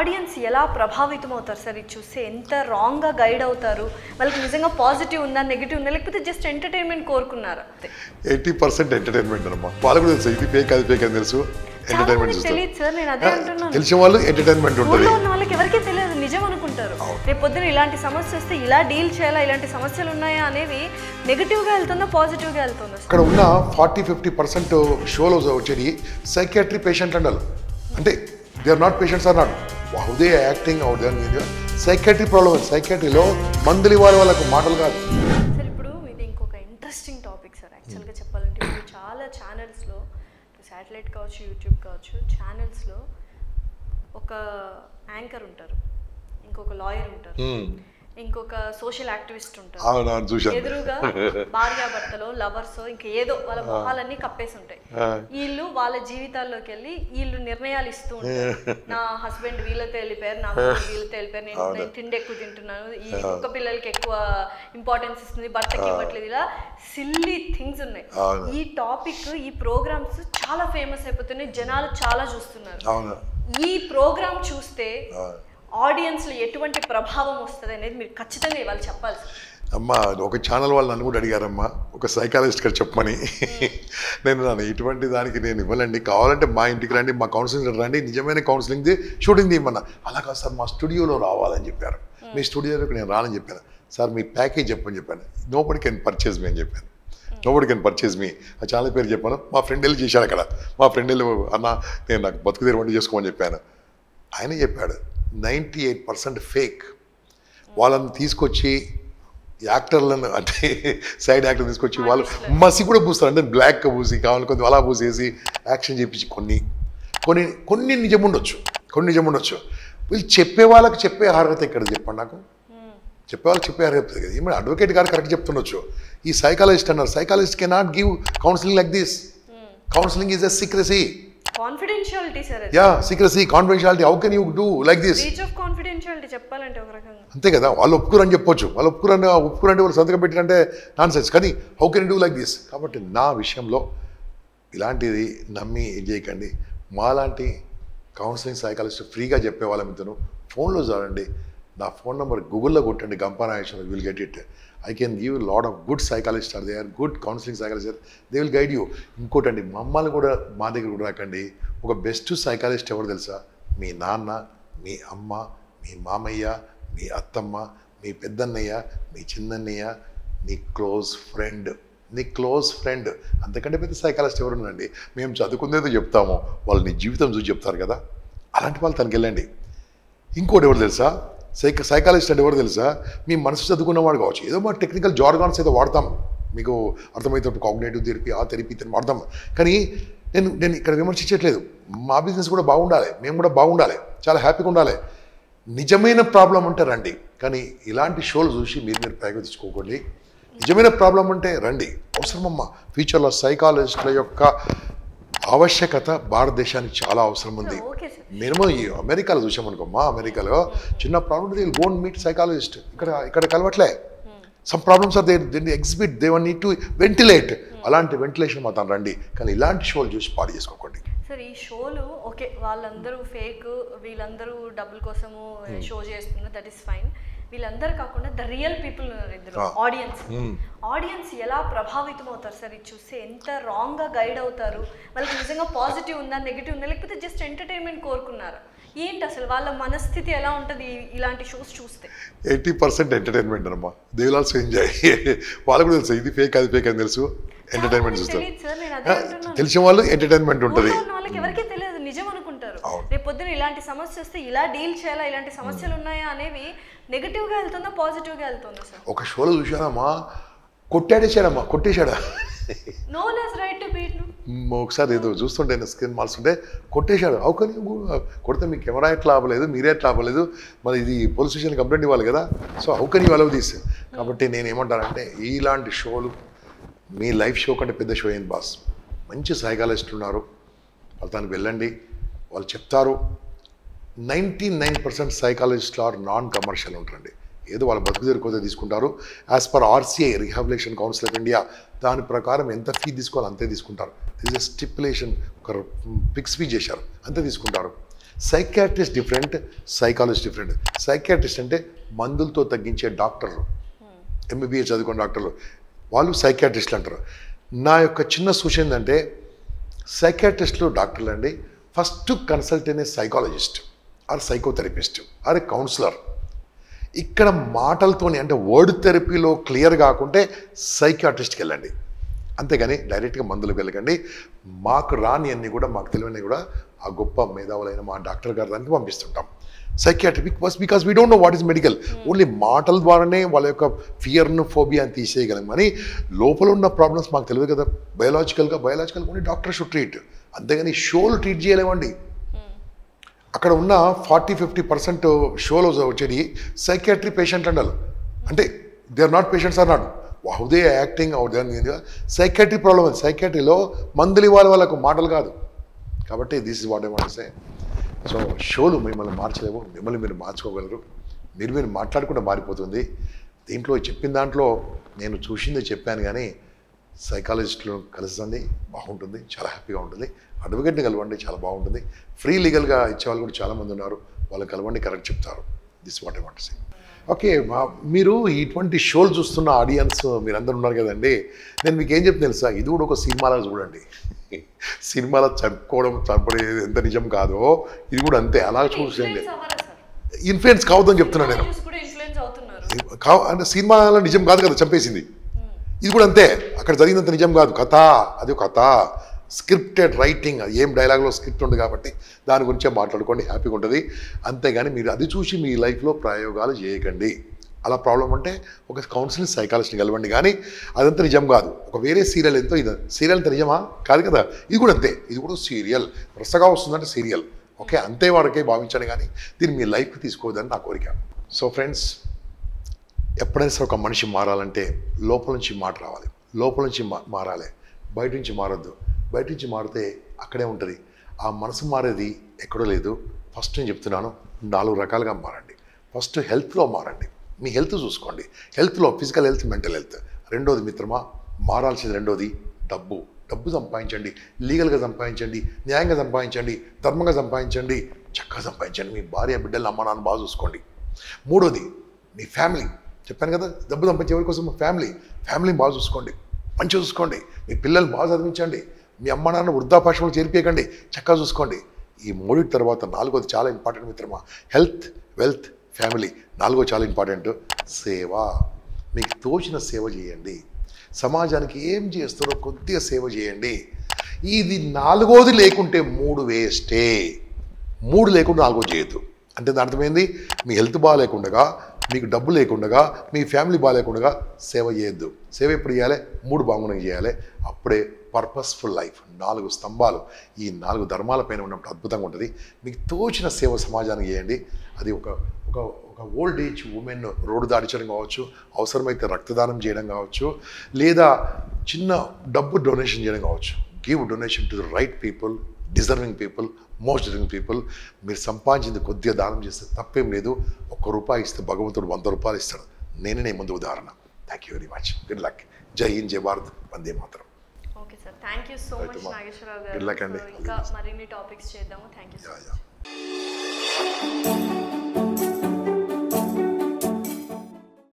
Audience ఎలా ప్రభావితం అవుతారు సార్ ఇది చూస్తే ఎంత రాంగ్గా గైడ్ అవుతారు వాళ్ళకి నిజంగా పాజిటివ్ ఉందా నెగిటివ్ ఉందా లేకపోతే జస్ట్ ఎంటర్టైన్మెంట్ కోరుకున్నారా ఎయిటీ పర్సెంట్ ఎంటర్టైన్మెంట్ అమ్మా వాళ్ళకు కూడా తెలుసు ఇది ఫేక్ అది ఫేక్ అని తెలుసు చాలా ఎంటర్టైన్మెంట్ మందికి చూస్తారు తెలియదు సార్ నేను అదే అంటున్నాను తెలిసిన వాళ్ళు ఎంటర్టైన్మెంట్ ఉంటుంది ఊళ్ళో ఉన్న వాళ్ళకి ఎవరికీ తెలియదు నిజం అనుకుంటారు రేపు పొద్దున ఇలాంటి సమస్య వస్తే ఇలా డీల్ చేయాలా ఇలాంటి సమస్యలు ఉన్నాయా అనేవి నెగిటివ్గా వెళ్తుందా పాజిటివ్గా వెళ్తుందా సార్ ఇక్కడ ఉన్న ఫార్టీ ఫిఫ్టీ పర్సెంట్ షోలో వచ్చేది సైకాట్రీ పేషెంట్ అండాలి అంటే they are not patients are not how they acting how they psychiatry problem సైకాట్రీలో మందులు ఇవ్వాలి వాళ్ళకు మాటలు కాదు సార్ ఇప్పుడు ఇది ఇంకొక ఇంట్రెస్టింగ్ టాపిక్ సార్ యాక్చువల్గా చెప్పాలంటే ఇప్పుడు చాలా ఛానల్స్లో శాటిలైట్ కావచ్చు యూట్యూబ్ కావచ్చు ఛానల్స్లో ఒక యాంకర్ ఉంటారు ఇంకొక లాయర్ ఉంటారు ఇంకొక సోషల్ యాక్టివిస్ట్ ఉంటారు అవును అవును చూశాను ఎదురుగా భార్యాభర్తలో లవర్స్ ఇంకా ఏదో వాళ్ళ మొహాలన్నీ కప్పేసి ఉంటాయి వీళ్ళు వాళ్ళ జీవితాల్లోకి వెళ్ళి వీళ్ళు నిర్ణయాలు ఇస్తూ ఉంటారు నా హస్బెండ్ వీళ్ళతో వెళ్ళిపోయారు నా husband వీళ్ళతో వెళ్ళిపోయారు నేను నేను తిండి ఎక్కువ తింటున్నాను ఈ కుక్క పిల్లలకి ఎక్కువ ఇంపార్టెన్స్ ఇస్తుంది భర్తకి ఇవ్వట్లేదు ఇలా సిల్లీ థింగ్స్ ఉన్నాయి అవును. ఈ టాపిక్ ఈ ప్రోగ్రామ్స్ చాలా ఫేమస్ అయిపోతున్నాయి జనాలు చాలా చూస్తున్నారు అవును ఈ ప్రోగ్రామ్ చూస్తే అవును. ఆడియన్స్ లో ఎటువంటి ప్రభావం వస్తుంది అనేది మీరు ఖచ్చితంగా ఇవాళ చెప్పాలి సార్. అమ్మ ఒక ఛానల్ వాళ్ళు నన్ను కూడా అడిగారమ్మా ఒక సైకాలజిస్ట్ గారు చెప్పమని నేను నన్ను ఇటువంటి దానికి నేను ఇవ్వలేండి కావాలంటే మా ఇంటికి రండి మా కౌన్సిలింగ్ రండి నిజమైన కౌన్సిలింగ్ది షూటింగ్ తీయమన్నా అలా కాదు సార్ మా స్టూడియోలో రావాలని చెప్పారు మీ స్టూడియోలోకి నేను రానని చెప్పాను సార్ మీ ప్యాకేజ్ చెప్పని చెప్పాను నో బడి కెన్ పర్చేజ్ మీ అని చెప్పాను నో బడి కెన్ పర్చేజ్ మీ ఆ ఛానల్ పేరు చెప్పాను మా ఫ్రెండ్ వెళ్ళి చేశాడు అక్కడ మా ఫ్రెండ్ వెళ్ళి అన్న నేను నాకు బతుకు తెరవండి వంట చేసుకోమని చెప్పాను ఆయన చెప్పాడు నైంటీ ఎయిట్ పర్సెంట్ ఫేక్ వాళ్ళని తీసుకొచ్చి యాక్టర్లను అంటే సైడ్ యాక్టర్ తీసుకొచ్చి వాళ్ళు మసి కూడా పూస్తారు అంటే బ్లాక్ పూసి కావాలి కొంచెం అలా పూసేసి యాక్షన్ చేపించి కొన్ని కొన్ని కొన్ని నిజం ఉండొచ్చు కొన్ని నిజం ఉండొచ్చు వీళ్ళు చెప్పే వాళ్ళకి చెప్పే అర్హత ఇక్కడ చెప్పండి నాకు చెప్పే వాళ్ళకి చెప్పే అర్హత కదా ఏమైనా అడ్వకేట్ గారు కరెక్ట్ చెప్తుండొచ్చు ఈ సైకాలజిస్ట్ అన్నారు psychologist cannot give counselling like this counselling is a secrecy confidentiality sir అది యా secrecy confidentiality how can you do like this breach of confidentiality చెప్పాలంటే ఒక రకంగా అంతే కదా వాళ్ళు ఒప్పుకురని చెప్పొచ్చు వాళ్ళు ఒప్పుకురని ఒప్పుకురంటే వాళ్ళు సంతకం పెట్టినంటే నాన్ సెన్స్ కానీ how can do like this కాబట్టి నా విషయంలో ఇలాంటిది నమ్మి ఇది చేయకండి మాలాంటి కౌన్సిలింగ్ సైకాలజిస్ట్ ఫ్రీగా చెప్పే వాళ్ళ మీతను ఫోన్లో చూడండి నా ఫోన్ నెంబర్ గూగుల్లో కొట్టండి Gampa Nageswara will get it I can give lot of good psychologist or they are good counselling psychologist they will guide you ఇంకోటండి మమ్మల్ని కూడా మా దగ్గర కూడా రాకండి ఒక బెస్ట్ సైకాలజిస్ట్ ఎవరు తెలుసా మీ నాన్న మీ అమ్మ మీ మామయ్య మీ అత్తమ్మ మీ పెద్దన్నయ్య మీ చిన్నన్నయ్య నీ క్లోజ్ ఫ్రెండ్ నీ క్లోజ్ ఫ్రెండ్ అంతకంటే పెద్ద సైకాలజిస్ట్ ఎవరు ఉన్నారండి మేము చదువుకుందేదో చెప్తాము వాళ్ళు నీ జీవితం చూసి చెప్తారు కదా అలాంటి వాళ్ళు తనకి వెళ్ళండి ఇంకోటి ఎవరు తెలుసా సైక సైకాలజిస్ట్ అంటే ఎవరు తెలుసా మీ మనసు చదువుకున్నవాడు కావచ్చు ఏదో మా టెక్నికల్ జార్గాన్స్ ఏదో వాడతాం మీకు అర్థమైతే కాగ్నేటివ్ థెరపీ ఆ థెరపీ థెరపీ వాడతాం కానీ నేను నేను ఇక్కడ విమర్శించట్లేదు మా బిజినెస్ కూడా బాగుండాలి మేము కూడా బాగుండాలి చాలా హ్యాపీగా ఉండాలి నిజమైన ప్రాబ్లం అంటే రండి కానీ ఇలాంటి షోలు చూసి మీరు మీరు ప్యాకేజ్ తెచ్చుకోకండి నిజమైన ప్రాబ్లం అంటే రండి అవసరమమ్మా ఫ్యూచర్లో సైకాలజిస్టుల యొక్క ఆవశ్యకత భారతదేశానికి చాలా అవసరం ఉంది ఓకే సార్ మినిమం ఈ అమెరికాలో చూసామనుకో మా అమెరికాలో చిన్న problem they gonna meet psychologist ఇక్కడ ఇక్కడ కలవట్లే some problems are they they exhibit they one need to ventilate అలాంటి వెంటిలేషన్ మాత్రం రండి కానీ ఇలాంటి షోలు చూసి పాడు చేసుకోకండి సార్ ఈ షోలు ఓకే వాళ్ళందరూ ఫేక్ వీళ్ళందరూ డబ్బుల కోసము షో చేస్తున్నారు దట్ ఈస్ ఫైన్ వీళ్ళందరూ కాకుండా ద రియల్ పీపుల్ ఉన్నారు ఇద్దరు Ah. ఆడియన్స్ ఆడియన్స్ ఎలా ప్రభావితం అవుతారు సార్ ఇది చూస్తే ఎంత రాంగ్ గా గైడ్ అవుతారు వాళ్ళకి నిజంగా పాజిటివ్ ఉందా నెగిటివ్ ఉందా లేకపోతే జస్ట్ ఎంటర్టైన్మెంట్ కోరుకున్నారు ఏంటి అసలు వాళ్ళ మనస్థితి ఎలా ఉంటుంది ఈ- ఇలాంటి షోస్ చూస్తే ఎయిటీ పర్సెంట్ ఎంటర్టైన్మెంట్ అనమ్మా దే విల్ ఆల్సో ఎంజాయ్ వాళ్ళకు కూడా తెలుసు ఇది ఫేక్ అది ఫేక్ అని తెలుసు ఎంటర్టైన్మెంట్ మందికి చూస్తారు తెలియదు సార్ నేను అదే అంటున్నాను తెలిసిన వాళ్ళు ఎంటర్టైన్మెంట్ ఉంటుంది ఊళ్ళో ఉన్న వాళ్ళకి ఎవరికీ తెలియదు నిజం అనుకుంటారు అవును. రేపు పొద్దున ఇలాంటి సమస్య వస్తే ఇలా డీల్ చేయాలా ఇలాంటి సమస్యలు ఉన్నాయా అనేవి నెగిటివ్ గా వెళ్తుందా పాజిటివ్ గా వెళ్తుందా సార్ ఒక షోలో చూశానమ్మా కొట్టాడేశాడమ్మా కొట్టేశాడా no less right to beat మ్, ఒకసారి ఏదో చూస్తుంటే స్క్రీన్ మాల్స్తుంటే కొట్టేశాడు అవుకని కొడితే మీకు కెమెరా ఎట్లా ఆపలేదు మీరే ఎట్లా ఆపలేదు మరి ఇది పోలీస్ స్టేషన్ కంప్లైంట్ ఇవ్వాలి కదా సో హౌకని అలవ్ తీసి కాబట్టి నేను ఏమంటానంటే ఇలాంటి షోలు మీ లైఫ్ షో కంటే పెద్ద షో ఏంది బాస్ మంచి సైకాలజిస్ట్ ఉన్నారు వాళ్ళ దానికి వెళ్ళండి వాళ్ళు చెప్తారు నైంటీ నైన్ పర్సెంట్ సైకాలజిస్ట్లు ఆర్ నాన్ కమర్షియల్ ఉంటారండి ఏదో వాళ్ళ బతుకు తెరుకోతే తీసుకుంటారు as per RCI rehabilitation council of India దాని ప్రకారం ఎంత ఫీ తీసుకోవాలో అంతే తీసుకుంటారు దిస్ ఎ స్టిపులేషన్ ఒక ఫిక్స్ ఫీ చేశారు అంతే తీసుకుంటారు psychiatrist different psychologist different psychiatrist అంటే మందులతో తగ్గించే డాక్టర్లు ఎంబీబీఎస్ చదువుకున్న డాక్టర్లు వాళ్ళు సైకాట్రిస్టులు అంటారు నా యొక్క చిన్న సూచన ఏంటంటే సైకాట్రిస్టులు డాక్టర్లు అండి ఫస్ట్ కన్సల్ట్ అనే psychologist or psychotherapist or counsellor ఇక్కడ మాటలతోని అంటే వర్డ్ థెరపీలో క్లియర్ కాకుంటే సైకాట్రిస్ట్కి వెళ్ళండి అంతేగాని డైరెక్ట్గా మందులకు వెళ్ళకండి మాకు రాని అన్ని కూడా మాకు తెలియని కూడా ఆ గొప్ప మేధావులైన మా డాక్టర్ గారి దానికి పంపిస్తుంటాం psychiatry because because we don't know what is medical only మాటల ద్వారానే వాళ్ళ యొక్క ఫియర్ను ఫోబియా అని తీసేయగలం కానీ లోపల ఉన్న ప్రాబ్లమ్స్ మాకు తెలియదు కదా బయలాజికల్గా బయలాజికల్గా ఓన్లీ డాక్టర్ షుడ్ ట్రీట్ అంతేగాని షోలు ట్రీట్ చేయలేమండి అక్కడ ఉన్న ఫార్టీ ఫిఫ్టీ పర్సెంట్ షోలో వచ్చేది సైకియాట్రీ పేషెంట్ అండాలి అంటే they are not patients are not how they acting out psychiatry problem అది సైకాట్రీలో మందులు ఇవ్వాలి వాళ్ళకు మాటలు కాదు కాబట్టి this is what I want say so షోలు మిమ్మల్ని మార్చలేవు మిమ్మల్ని మీరు మార్చుకోగలరు మీరు మీరు మాట్లాడకుండా మారిపోతుంది దీంట్లో చెప్పిన దాంట్లో నేను చూసిందే చెప్పాను కానీ సైకాలజిస్టులు కలుస్తుంది బాగుంటుంది చాలా హ్యాపీగా ఉంటుంది అడ్వకేట్ని కలవండి చాలా బాగుంటుంది ఫ్రీ లీగల్గా ఇచ్చే వాళ్ళు కూడా చాలామంది ఉన్నారు వాళ్ళు కలవండి కరెక్ట్ చెప్తారు this what I want say okay మా- మీరు ఇటువంటి షోలు చూస్తున్న ఆడియన్స్ మీరందరూ ఉన్నారు కదండి నేను మీకు ఏం చెప్తాను తెలుసా ఇది కూడా ఒక సినిమాలా చూడండి సినిమాలో చంపుకోవడం చంపడం ఎంత నిజం కాదో ఇది కూడా అంతే అలా చూసేయండి Influence అవ్వరా సార్ ఇన్ఫ్లుయెన్స్ కావద్దని చెప్తున్నాను నేను చూసి కూడా ఇన్ఫ్లుయెన్స్ అవుతున్నారు కావ అంటే సినిమాలో నిజం కాదు కదా చంపేసింది ఇది కూడా అంతే అక్కడ జరిగినంత నిజం కాదు కథ అది ఒక కథ స్క్రిప్టెడ్ రైటింగ్ అది ఏం డైలాగ్లో స్క్రిప్ట్ ఉంది కాబట్టి దాని గురించే మాట్లాడుకోండి హ్యాపీగా ఉంటుంది అంతేగాని మీరు అది చూసి మీ లైఫ్లో ప్రయోగాలు చేయకండి అలా ప్రాబ్లం అంటే ఒక కౌన్సిలింగ్ సైకాలజిస్ట్ని కలవండి కానీ అదంతా నిజం కాదు ఒక వేరే సీరియల్ ఎంతో ఇది సీరియల్ అంత నిజమా కాదు కదా ఇది కూడా అంతే ఇది కూడా సీరియల్ వరుసగా వస్తుందంటే సీరియల్ ఓకే అంతే వరకే భావించండి కానీ దీన్ని మీ లైఫ్కి తీసుకోవద్దని నా కోరిక సో ఫ్రెండ్స్ ఎప్పుడైనా సరే ఒక మనిషి మారాలంటే లోపల నుంచి మాట రావాలి లోపల నుంచి మా- మారాలి బయట నుంచి మారొద్దు బయట నుంచి మారితే అక్కడే ఉంటుంది ఆ మనసు మారేది ఎక్కడో లేదు ఫస్ట్ నేను చెప్తున్నాను నాలుగు రకాలుగా మారండి ఫస్ట్ హెల్త్లో మారండి మీ హెల్త్ చూసుకోండి హెల్త్లో ఫిజికల్ హెల్త్ మెంటల్ హెల్త్ రెండోది మిత్రమా మారాల్సింది రెండోది డబ్బు డబ్బు సంపాదించండి లీగల్గా సంపాదించండి న్యాయంగా సంపాదించండి ధర్మంగా సంపాదించండి చక్కగా సంపాదించండి మీ భార్య బిడ్డలు అమ్మ నాన్న బాగా చూసుకోండి మూడోది మీ ఫ్యామిలీ చెప్పాను కదా డబ్బు సంపాదించే ఎవరి కోసం ఫ్యామిలీ ఫ్యామిలీని బాగా చూసుకోండి మంచిగా చూసుకోండి మీ పిల్లల్ని బాగా చదివించండి మీ అమ్మ నాన్న వృద్ధాపాశ్రంలో చేర్పియకండి చక్కగా చూసుకోండి ఈ మూడింటి తర్వాత నాలుగోది చాలా ఇంపార్టెంట్ మిత్రమా హెల్త్ వెల్త్ ఫ్యామిలీ నాలుగో చాలా ఇంపార్టెంట్ సేవ మీకు తోచిన సేవ చేయండి సమాజానికి ఏం చేస్తారో కొద్దిగా సేవ చేయండి ఇది నాలుగోది లేకుంటే మూడు వేస్టే మూడు లేకుండా నాలుగో చేయొద్దు అంటే దాని అర్థమైంది మీ హెల్త్ బాగాలేకుండగా మీకు డబ్బు లేకుండగా మీ ఫ్యామిలీ బాగాలేకుండగా సేవ చేయొద్దు సేవ ఎప్పుడు చేయాలి మూడు బాగుండగా చేయాలి అప్పుడే పర్పస్ఫుల్ లైఫ్ నాలుగు స్తంభాలు ఈ నాలుగు ధర్మాలపైన ఉన్నప్పుడు అద్భుతంగా ఉంటుంది మీకు తోచిన సేవ సమాజానికి చేయండి అది ఒక ఒక ఒక ఓల్డ్ ఏజ్ ఉమెన్ రోడ్డు దాడించడం కావచ్చు అవసరమైతే రక్తదానం చేయడం కావచ్చు లేదా చిన్న డబ్బు డొనేషన్ చేయడం కావచ్చు give donation to the right people deserving people most deserving people మీరు సంపాదించింది కొద్దిగా దానం చేస్తే తప్పేం లేదు ఒక్క రూపాయి ఇస్తే భగవంతుడు వంద రూపాయలు ఇస్తాడు నేనే నీ ముందు ఉదాహరణ thank you very much good luck జై హింద్ జై భారత్ వందే మాత్రం okay sir thank you so Right, much అమ్మా. నాగేశ్వరరావు Good luck గారు అండి. So, ఇంకా మరిన్ని టాపిక్స్ చేద్దాము thank you so yeah much yeah